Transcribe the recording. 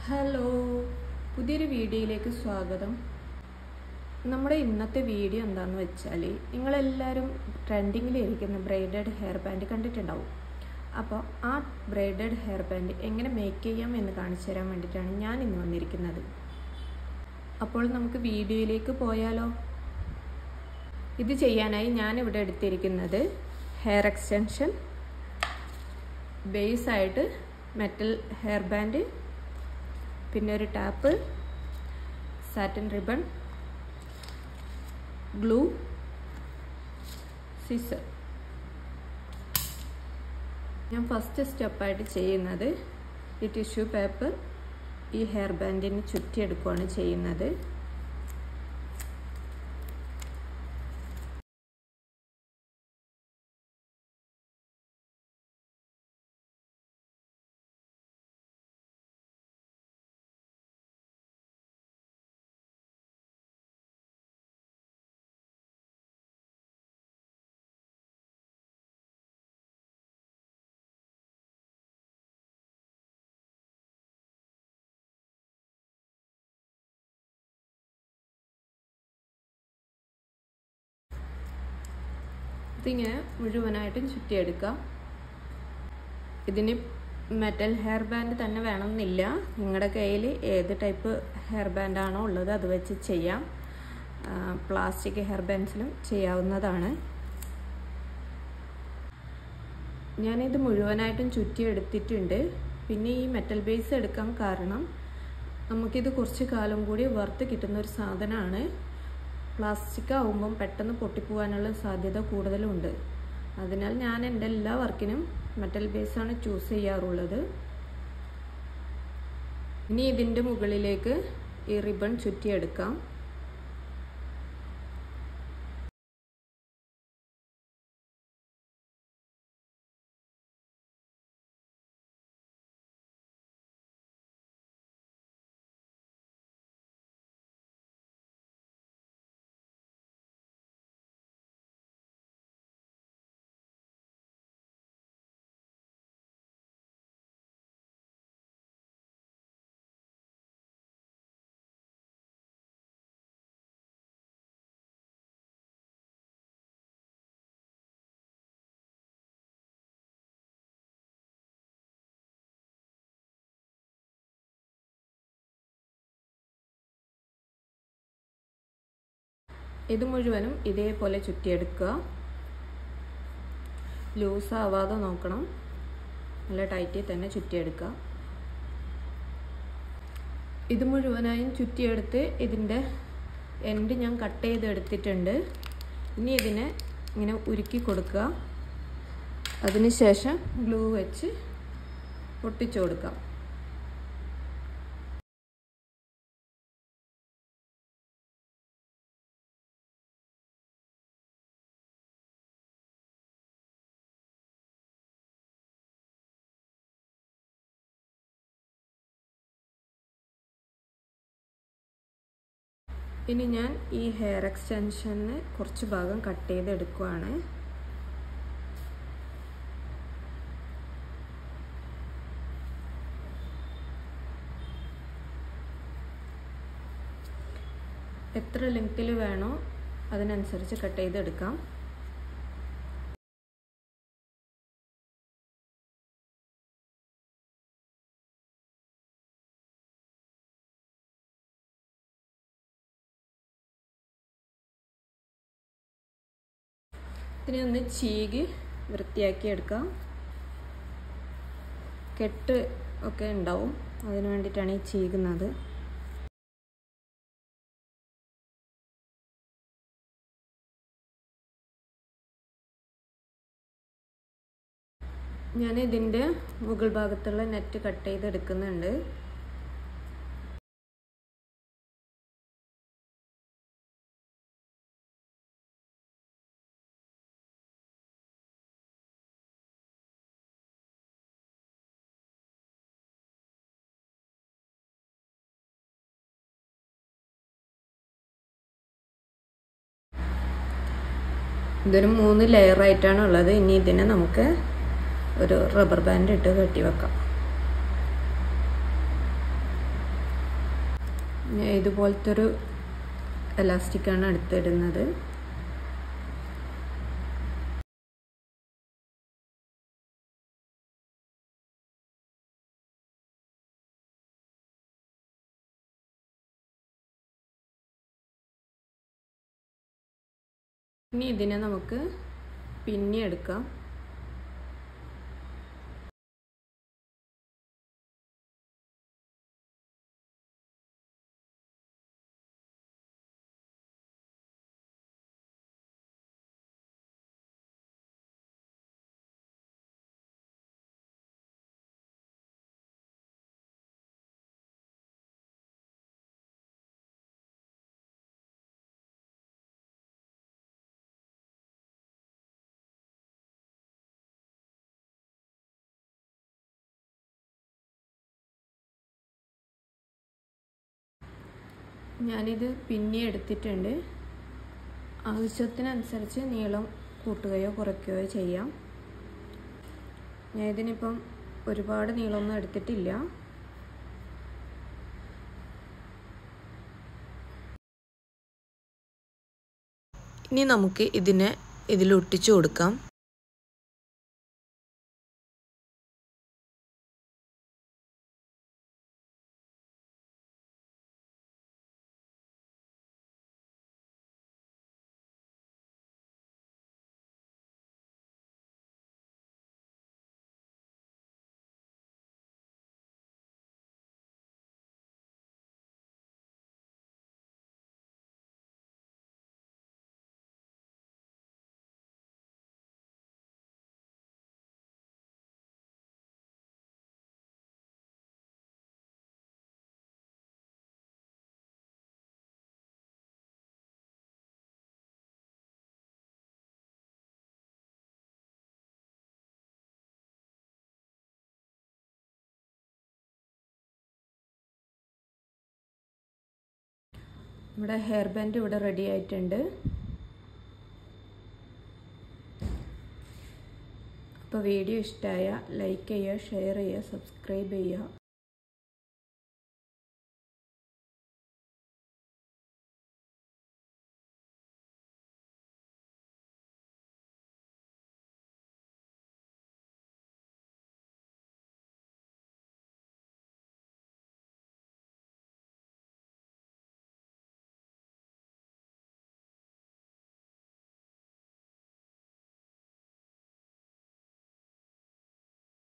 hello പുതിയൊരു വീഡിയോയിലേക്ക് സ്വാഗതം നമ്മുടെ ഇന്നത്തെ വീഡിയോ എന്താണെന്ന് വെച്ചാൽ നിങ്ങളെല്ലാവരും ട്രെൻഡിങ്ങിലിരിക്കുന്ന ബ്രൈഡഡ് ഹെയർ ബാൻഡ് കണ്ടിട്ടുണ്ടാവും അപ്പോൾ ആ ബ്രൈഡഡ് ഹെയർ ബാൻഡ് എങ്ങനെ മേക്ക് ചെയ്യാം എന്ന് കാണിച്ചു തരാൻ വേണ്ടിയിട്ടാണ് ഞാൻ ഇന്ന് വന്നിരിക്കുന്നത് അപ്പോൾ നമുക്ക് വീഡിയോയിലേക്ക് പോയാലോ ഇത് ചെയ്യാനായി ഞാൻ ഇവിടെ എടുത്തിരിക്കുന്നത് ഹെയർ എക്സ്റ്റൻഷൻ ബേസ് ആയിട്ട് മെറ്റൽ ഹെയർ ബാൻഡ് പിന്നെ ഒരു tape satin ribbon glue scissor ഞാൻ ഫസ്റ്റ് സ്റ്റെപ്പായിട്ട് ചെയ്യുന്നത് ഈ ടിഷ്യൂ പേപ്പർ ഈ ഹെയർ ബാൻഡിന് ചുറ്റിയെടുക്കുകയാണ് ചെയ്യുന്നത് ഇതിങ്ങനെ മുഴുവനായിട്ടും ചുറ്റിയെടുക്കുക ഇതിന് മെറ്റൽ ഹെയർ ബാൻഡ് തന്നെ വേണമെന്നില്ല നിങ്ങളുടെ കയ്യിൽ ഏത് ടൈപ്പ് ഹെയർ ബാൻഡാണോ ഉള്ളത് അത് വെച്ച് ചെയ്യാം പ്ലാസ്റ്റിക് ഹെയർ ബാൻഡ്സിലും ചെയ്യാവുന്നതാണ് ഞാനിത് മുഴുവനായിട്ടും ചുറ്റിയെടുത്തിട്ടുണ്ട് പിന്നെ ഈ മെറ്റൽ ബേസ് എടുക്കാൻ കാരണം നമുക്കിത് കുറച്ച് കാലം കൂടി വറുത്ത് കിട്ടുന്ന ഒരു സാധനമാണ് പ്ലാസ്റ്റിക് ആവുമ്പം പെട്ടെന്ന് പൊട്ടിപ്പോവാനുള്ള സാധ്യത കൂടുതലുണ്ട് അതിനാൽ ഞാൻ എൻ്റെ എല്ലാ വർക്കിനും മെറ്റൽ ബേസാണ് ചൂസ് ചെയ്യാറുള്ളത് ഇനി ഇതിൻ്റെ മുകളിലേക്ക് ഈ റിബൺ ചുറ്റിയെടുക്കാം ഇത് മുഴുവനും ഇതേപോലെ ചുറ്റിയെടുക്കുക ലൂസ് ആവാതെ നോക്കണം നല്ല ടൈറ്റിൽ തന്നെ ചുറ്റിയെടുക്കുക ഇത് മുഴുവനായും ചുറ്റിയെടുത്ത് ഇതിൻ്റെ എൻഡ് ഞാൻ കട്ട് ചെയ്തെടുത്തിട്ടുണ്ട് ഇനി ഇതിനെ ഇങ്ങനെ ഉരുക്കി കൊടുക്കുക അതിനുശേഷം ഗ്ലൂ വെച്ച് ഒട്ടിച്ചു കൊടുക്കാം ഇനി ഞാൻ ഈ ഹെയർ എക്സ്റ്റൻഷന് കുറച്ച് ഭാഗം കട്ട് ചെയ്തെടുക്കുവാണ് എത്ര ലെങ്ത്തിൽ വേണോ അതിനനുസരിച്ച് കട്ട് ചെയ്തെടുക്കാം ഇതിനെ ഒന്ന് ചീകി വൃത്തിയാക്കി എടുക്കാം കെട്ട് ഒക്കെ ഉണ്ടാവും അതിന് വേണ്ടിയിട്ടാണ് ഈ ചീകുന്നത് ഞാൻ ഇതിൻ്റെ മുകൾ ഭാഗത്തുള്ള നെറ്റ് കട്ട് ചെയ്തെടുക്കുന്നുണ്ട് ഇതൊരു മൂന്ന് ലെയർ ആയിട്ടാണ് ഉള്ളത് ഇനി ഇതിനെ നമുക്ക് ഒരു റബ്ബർ ബാൻഡ് ഇട്ട് കെട്ടി വെക്കാം ഞാൻ ഇതുപോലത്തെ ഒരു എലാസ്റ്റിക്കാണ് എടുത്തിടുന്നത് ഇനി ഇതിനെ നമുക്ക് പിന്നെ എടുക്കാം ഞാനിത് പിന്നെ എടുത്തിട്ടുണ്ട് ആവശ്യത്തിനനുസരിച്ച് നീളം കൂട്ടുകയോ കുറയ്ക്കുകയോ ചെയ്യാം ഞാൻ ഇതിനിപ്പം ഒരുപാട് നീളമൊന്നും എടുത്തിട്ടില്ല ഇനി നമുക്ക് ഇതിനെ ഇതിൽ ഒട്ടിച്ചു കൊടുക്കാം നമ്മുടെ ഹെയർ ബാൻഡ് ഇവിടെ റെഡി ആയിട്ടുണ്ട് അപ്പോൾ വീഡിയോ ഇഷ്ടമായ ലൈക്ക് ചെയ്യുക ഷെയർ ചെയ്യുക സബ്സ്ക്രൈബ് ചെയ്യുക